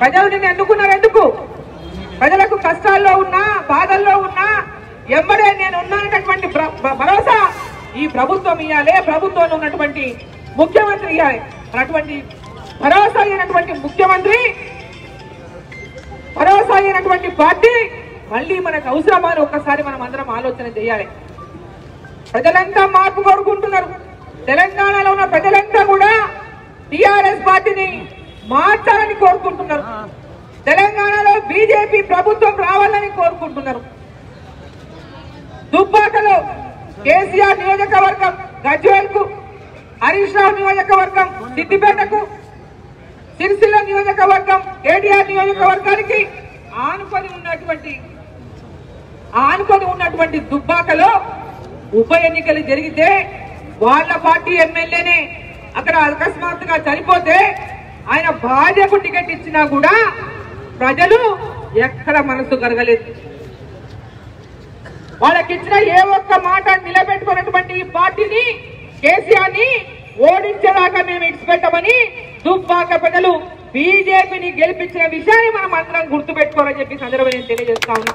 ప్రజలు నిన్ను ఎన్నుకున్నారు ఎందుకు ప్రజలకు కష్టాల్లో ఉన్నా బాధల్లో ఉన్నా ఎంబడే నేను ఉన్నానటువంటి ప్ర- భ- భరోసా ఈ ప్రభుత్వం ఇవ్వాలి ప్రభుత్వంలో ఉన్నటువంటి ముఖ్యమంత్రి ఇవ్వాలి అటువంటి భరోసా అయినటువంటి ముఖ్యమంత్రి భరోసా అయినటువంటి పార్టీ మళ్ళీ మనకు అవసరమా అని ఒక్కసారి మనం అందరం ఆలోచన చేయాలి ప్రజలంతా మార్పు కోరుకుంటున్నారు తెలంగాణలో ఉన్న ప్రజలంతా కూడా టిఆర్ఎస్ పార్టీని మార్చాలని కోరుకుంటున్నారు తెలంగాణలో బీజేపీ ప్రభుత్వం రావాలని కోరుకుంటున్నారు దుబ్బాకలో కేసీఆర్ నియోజకవర్గం గజ్వేల్ కు హరీష్ రావు నియోజకవర్గం సిద్దిపేటకు సిరిసిల్ల నియోజకవర్గం కేటీఆర్ నియోజకవర్గానికి ఆనుకొని ఉన్నటువంటి ఆనుకొని ఉన్నటువంటి దుబ్బాకలో ఉప ఎన్నికలు జరిగితే వాళ్ళ పార్టీ ఎమ్మెల్యేనే అక్కడ అకస్మాత్తుగా చనిపోతే ఆయన భార్యకు టికెట్ ఇచ్చినా కూడా ప్రజలు ఎక్కడ మనసు కరగలేదు వాళ్ళకి ఇచ్చిన ఏ ఒక్క మాట నిలబెట్టుకున్నటువంటి ఈ పార్టీని కేసీఆర్ ని ఓడించేదాకా మేము ఇడిచిపెట్టమని దుబ్బాక ప్రజలు బీజేపీని గెలిపించిన విషయాన్ని మనం అందరం గుర్తుపెట్టుకోవాలని చెప్పి ఈ సందర్భంగా నేను తెలియజేస్తా ఉన్నా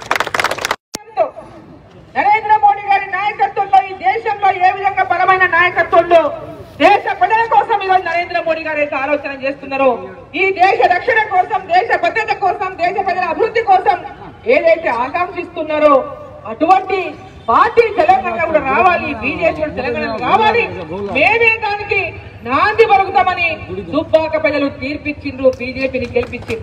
నరేంద్ర మోడీ గారి నాయకత్వంలో ఈ దేశంలో ఏ విధంగా బలమైన నాయకత్వంలో దేశ ప్రజల కోసం ఈరోజు నరేంద్ర మోడీ గారు అయితే ఆలోచన చేస్తున్నారో ఈ దేశ రక్షణ కోసం దేశ భద్రత కోసం దేశ ప్రజల అభివృద్ధి కోసం ఏదైతే ఆకాంక్షిస్తున్నారో అటువంటి పార్టీ తెలంగాణ కూడా రావాలి బీజేపీ కూడా తెలంగాణ రావాలి మేమే దానికి నాంది పలుకుతామని దుబ్బాక ప్రజలు తీర్పిచ్చిండ్రు బీజేపీని గెలిపించిండ్రు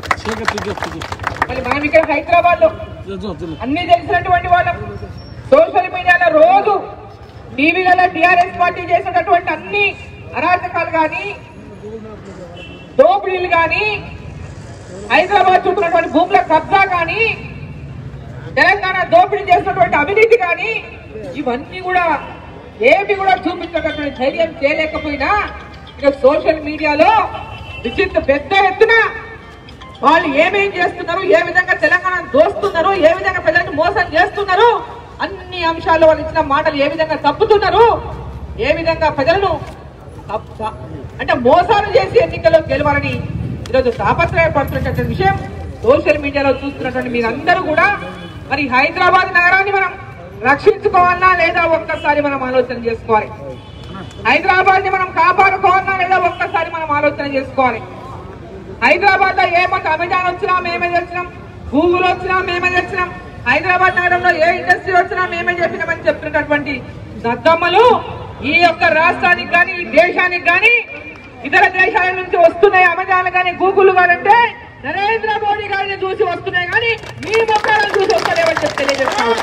మరి మనం ఇక్కడ హైదరాబాద్ లో అన్ని తెలిసినటువంటి వాళ్ళం సోషల్ మీడియాలో రోజు టీవీలలో టిఆర్ఎస్ పార్టీ చేసినటువంటి అన్ని అరాచకాలు కానీ దోపిడీలు కానీ హైదరాబాద్ చుట్టూన్నటువంటి భూముల కబ్జా కానీ తెలంగాణ దోపిడీ చేసినటువంటి అవినీతి కానీ ఇవన్నీ కూడా ఏమి కూడా చూపించేటటువంటి ధైర్యం చేయలేకపోయినా ఇక సోషల్ మీడియాలో విచిత్ర పెద్ద ఎత్తున వాళ్ళు ఏమేం చేస్తున్నారు ఏ విధంగా తెలంగాణ దోస్తున్నారు ఏ విధంగా ప్రజలను మోసం చేస్తున్నారు అన్ని అంశాల్లో వాళ్ళు ఇచ్చిన మాటలు ఏ విధంగా తప్పుతున్నారు ఏ విధంగా ప్రజలను తప్ప- అంటే మోసాలు చేసి ఎన్నికల్లో గెలవాలని ఈరోజు తాపత్రయపడుతున్నటువంటి విషయం సోషల్ మీడియాలో చూస్తున్నటువంటి మీరందరూ కూడా మరి హైదరాబాద్ నగరాన్ని మనం రక్షించుకోవాలన్నా లేదా ఒక్కసారి మనం ఆలోచన చేసుకోవాలి హైదరాబాద్ ని మనం కాపాడుకోవాలన్నా లేదా ఒక్కసారి మనం ఆలోచన చేసుకోవాలి హైదరాబాద్ లో ఏ మంది అమెజాన్ వచ్చినా మేమే తెచ్చినాం గూగుల్ వచ్చినా మేమే తెచ్చినాం హైదరాబాద్ నగరంలో ఏ ఇండస్ట్రీ వచ్చినా మేమే చెప్పినామని చెప్తున్నటువంటి దద్దమ్మలు ఈ యొక్క రాష్ట్రానికి కానీ ఈ దేశానికి కానీ ఇతర దేశాల నుంచి వస్తున్నాయి అమెజాన్ కానీ గూగుల్ కానీ అంటే నరేంద్ర మోడీ గారిని చూసి వస్తున్నాయి కానీ మీ మొక్కలను చూసి వస్తలేవని చెప్పి తెలియజేస్తాను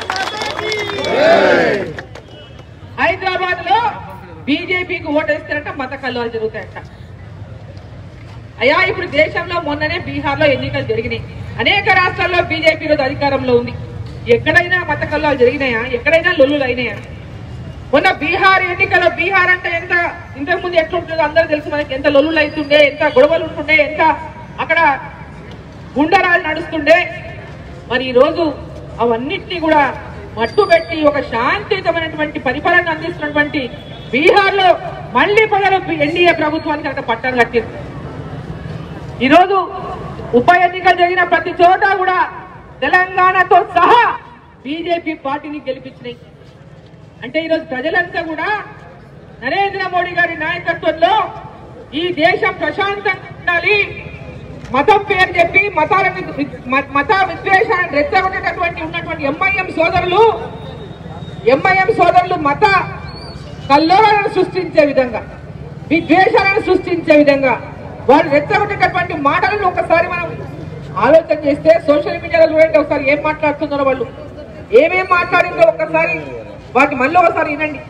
హైదరాబాద్ లో బీజేపీకి ఓటేస్తారంట మత కల్లాలు జరుగుతాయంట అయ్యా ఇప్పుడు దేశంలో మొన్ననే బీహార్ లో ఎన్నికలు జరిగినాయి అనేక రాష్ట్రాల్లో బీజేపీ రోజు అధికారంలో ఉంది ఎక్కడైనా మత కల్లాలు జరిగినాయా ఎక్కడైనా లొల్లులు అయినాయా మొన్న బీహార్ ఎన్నికల్లో బీహార్ అంటే ఎంత ఇంతకు ముందు ఎట్లుంటుందో అందరూ తెలుసు మనకి ఎంత లొల్లులు అవుతుండే ఎంత గొడవలు ఉంటుండే ఎంత అక్కడ గుండరాలు నడుస్తుండే మరి ఈ రోజు అవన్నిటినీ కూడా మట్టు పెట్టి ఒక శాంతియుతమైనటువంటి పరిపాలన అందిస్తున్నటువంటి బీహార్ లో మళ్ళీ ప్రజలు ఎన్డీఏ ప్రభుత్వానికి అక్కడ పట్టాలు కట్టింది ఈరోజు ఉప ఎన్నికలు జరిగిన ప్రతి చోట కూడా తెలంగాణతో సహా బీజేపీ పార్టీని గెలిపించినాయి అంటే ఈరోజు ప్రజలంతా కూడా నరేంద్ర మోడీ గారి నాయకత్వంలో ఈ దేశం ప్రశాంతంగా ఉండాలి మతం పేరు చెప్పి మతాలను మ- మత విద్వేషాలను రెచ్చగొట్టేటటువంటి ఉన్నటువంటి ఎంఐఎం సోదరులు ఎంఐఎం సోదరులు మత కల్లోలను సృష్టించే విధంగా విద్వేషాలను సృష్టించే విధంగా వాళ్ళు రెచ్చగొట్టేటటువంటి మాటలను ఒకసారి మనం ఆలోచన చేస్తే సోషల్ మీడియాలో చూడండి ఒకసారి ఏం మాట్లాడుతున్నారో వాళ్ళు ఏమేం మాట్లాడిందో ఒకసారి వాటి మళ్ళీ ఒకసారి వినండి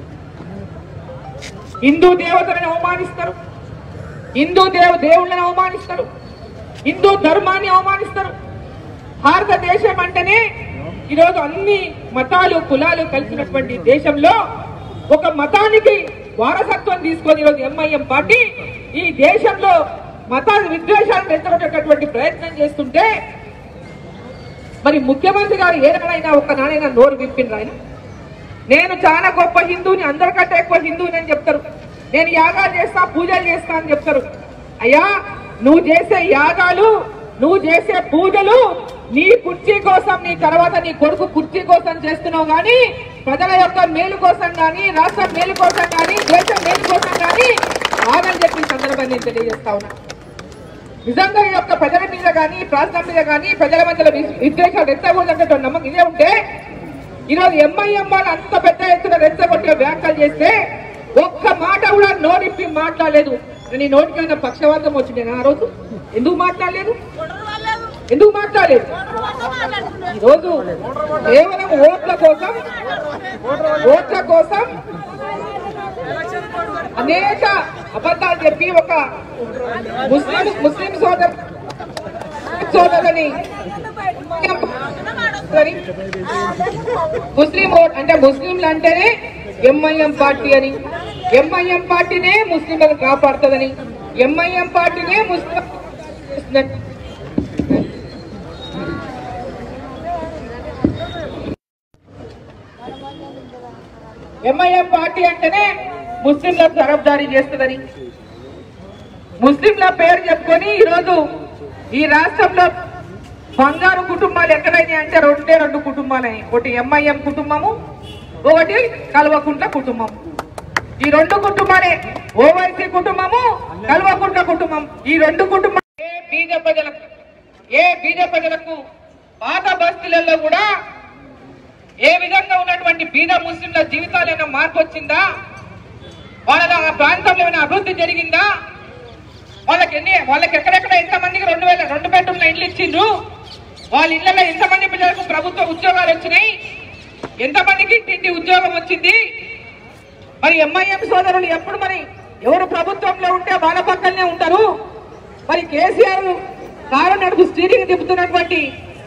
హిందూ దేవతలను అవమానిస్తారు హిందూ దేవ దేవుళ్ళని అవమానిస్తారు హిందూ ధర్మాన్ని అవమానిస్తారు భారతదేశం అంటేనే ఈరోజు అన్ని మతాలు కులాలు కలిసినటువంటి దేశంలో ఒక మతానికి వారసత్వం తీసుకొని ఈరోజు ఎంఐఎం పార్టీ ఈ దేశంలో మత విద్వేషాలను రెచ్చగొట్టేటటువంటి ప్రయత్నం చేస్తుంటే మరి ముఖ్యమంత్రి గారు ఏనాడైనా ఒక్క నాడైనా నోరు విప్పిండ్రు ఆయన నేను చాలా గొప్ప హిందువుని అందరికంటే ఎక్కువ హిందువుని అని చెప్తారు నేను యాగాలు చేస్తా పూజలు చేస్తా అని చెప్తారు అయ్యా నువ్వు చేసే యాగాలు నువ్వు చేసే పూజలు నీ కుర్చీ కోసం నీ తర్వాత నీ కొడుకు కుర్చీ కోసం చేస్తున్నావు గాని ప్రజల యొక్క మేలు కోసం గాని రాష్ట్రం మేలు కోసం గాని దేశం మేలు కోసం గాని కాదని చెప్పి ఈ సందర్భాన్ని నేను తెలియజేస్తా ఉన్నా నిజంగా ఈ యొక్క ప్రజల మీద కానీ ప్రాంతం మీద కానీ ప్రజల మధ్యలో విస్- విద్వేషాలు రెచ్చగొట్టే నమ్మకం ఇదే ఉంటే ఈరోజు ఎంఐఎం వాళ్ళు అంత పెద్ద ఎత్తున రెచ్చగొట్టే వ్యాఖ్యలు చేస్తే ఒక్క మాట కూడా నోటిప్పి మాట్లాడలేదు నీ నోటికైనా పక్షవాతం వచ్చింది ఆ రోజు ఎందుకు మాట్లాడలేదు ఎందుకు మాట్లాడలేదు ఈరోజు కేవలం ఓట్ల కోసం ఓట్ల కోసం అనేక అబద్ధాలు చెప్పి ఒక ముస్లిం ముస్లిం సోదరు సోదరుని ముస్లిం ఓట్ అంటే ముస్లింలు అంటేనే ఎంఐఎం పార్టీ అని ఎంఐఎం పార్టీనే ముస్లింలను కాపాడుతుందని ఎంఐఎం పార్టీనే ముస్లిం ఎంఐఎం పార్టీ అంటేనే ముస్లింలకు తరఫ్దారీ చేస్తుందని ముస్లింల పేరు చెప్పుకొని ఈరోజు ఈ రాష్ట్రంలో బంగారు కుటుంబాలు ఎక్కడైనా అంటే రెండే రెండు కుటుంబాలని ఒకటి ఎంఐఎం కుటుంబము ఒకటి కల్వకుంట్ల కుటుంబం ఈ రెండు కుటుంబాలే ఓవైసీ కుటుంబము కల్వకుంట్ల కుటుంబం ఈ రెండు కుటుంబం ఏ బీద ప్రజలకు ఏ బీద ప్రజలకు పాత బస్తీలలో కూడా ఏ విధంగా ఉన్నటువంటి బీద ముస్లింల జీవితాలైనా మార్పు వచ్చిందా వాళ్ళ ఆ ప్రాంతంలో ఏమైనా అభివృద్ధి జరిగిందా వాళ్ళకి ఎన్ని వాళ్ళకి ఎక్కడెక్కడ ఎంతమందికి రెండు వేల రెండు బెడ్రూమ్ల ఇండ్లు ఇచ్చిండ్రు వాళ్ళ ఇళ్లలో ఎంతమంది పిల్లలకు ప్రభుత్వ ఉద్యోగాలు వచ్చినాయి ఎంతమందికి ఇంటి ఉద్యోగం వచ్చింది మరి ఎంఐఎం సోదరులు ఎప్పుడు మరి ఎవరు ప్రభుత్వంలో ఉంటే వాళ్ళ పక్కనే ఉంటారు మరి కేసీఆర్ కారు నడుపు స్టీరింగ్ తిప్పుతున్నటువంటి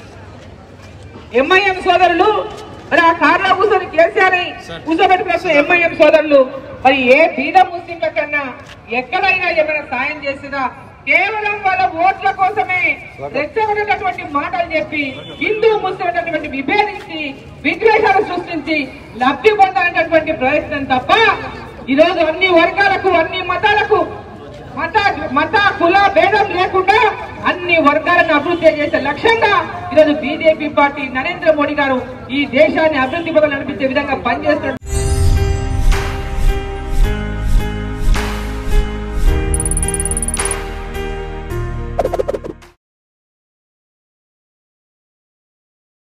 ఎంఐఎం సోదరులు మరి ఆ కార్లో కూర్చొని కేసీఆర్ ని కూర్చోబెట్టుకున్న ఎంఐఎం సోదరులు మరి ఏ బీద ముస్లింల కన్నా ఎక్కడైనా ఏమైనా సాయం చేసినా కేవలం వాళ్ళ ఓట్ల కోసమే రెచ్చగొట్టినటువంటి మాటలు చెప్పి హిందూ ముస్లిం అనేటువంటి విభేదించి విద్వేషాలు సృష్టించి లబ్ధి పొందాలనేటువంటి ప్రయత్నం తప్ప ఈరోజు అన్ని వర్గాలకు అన్ని మతాలకు మత మత కుల భేదం లేకుండా అన్ని వర్గాలను అభివృద్ధి చేసే లక్ష్యంగా ఈరోజు బీజేపీ పార్టీ నరేంద్ర మోడీ గారు ఈ దేశాన్ని అభివృద్ధి పదవి నడిపించే విధంగా పనిచేస్తున్నారు